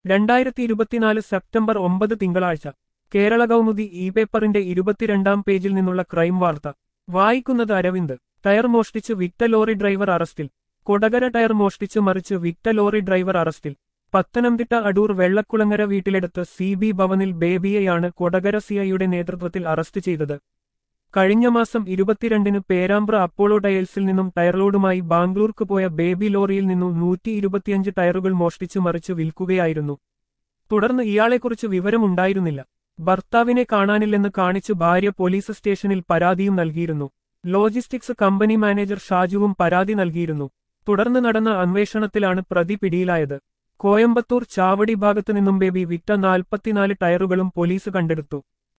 രണ്ടായിരത്തി ഇരുപത്തിനാല് സെപ്റ്റംബർ ഒമ്പത് തിങ്കളാഴ്ച കേരള കൗമുദി ഇ പേപ്പറിന്റെ ഇരുപത്തിരണ്ടാം പേജിൽ നിന്നുള്ള ക്രൈം വാർത്ത വായിക്കുന്നത് അരവിന്ദ് ടയർ മോഷ്ടിച്ച് വിറ്റ ലോറി ഡ്രൈവർ അറസ്റ്റിൽ കൊടകര ടയർ മോഷ്ടിച്ച് മറിച്ച് വിറ്റ ലോറി ഡ്രൈവർ അറസ്റ്റിൽ പത്തനംതിട്ട അടൂർ വെള്ളക്കുളങ്ങര വീട്ടിലെടുത്ത് സി ബി ഭവനിൽ ബേബിയെയാണ് കൊടകര സിഐയുടെ നേതൃത്വത്തിൽ അറസ്റ്റ് ചെയ്തത് കഴിഞ്ഞ മാസം ഇരുപത്തിരണ്ടിന് പേരാമ്പ്ര അപ്പോളോ ടയൽസിൽ നിന്നും ടയർലോഡുമായി ബാംഗ്ലൂർക്ക് പോയ ബേബി ലോറിയിൽ നിന്നും നൂറ്റി ഇരുപത്തിയഞ്ച് ടയറുകൾ മോഷ്ടിച്ചു മറിച്ച് വിൽക്കുകയായിരുന്നു തുടർന്ന് ഇയാളെക്കുറിച്ച് വിവരമുണ്ടായിരുന്നില്ല ഭർത്താവിനെ കാണാനില്ലെന്ന് കാണിച്ച് ഭാര്യ പോലീസ് സ്റ്റേഷനിൽ പരാതിയും നൽകിയിരുന്നു ലോജിസ്റ്റിക്സ് കമ്പനി മാനേജർ ഷാജുവും പരാതി നൽകിയിരുന്നു തുടർന്ന് നടന്ന അന്വേഷണത്തിലാണ് പ്രതി പിടിയിലായത് കോയമ്പത്തൂർ ചാവടി ഭാഗത്തു നിന്നും ബേബി വിറ്റ നാൽപ്പത്തിനാല് ടയറുകളും പോലീസ് കണ്ടെടുത്തു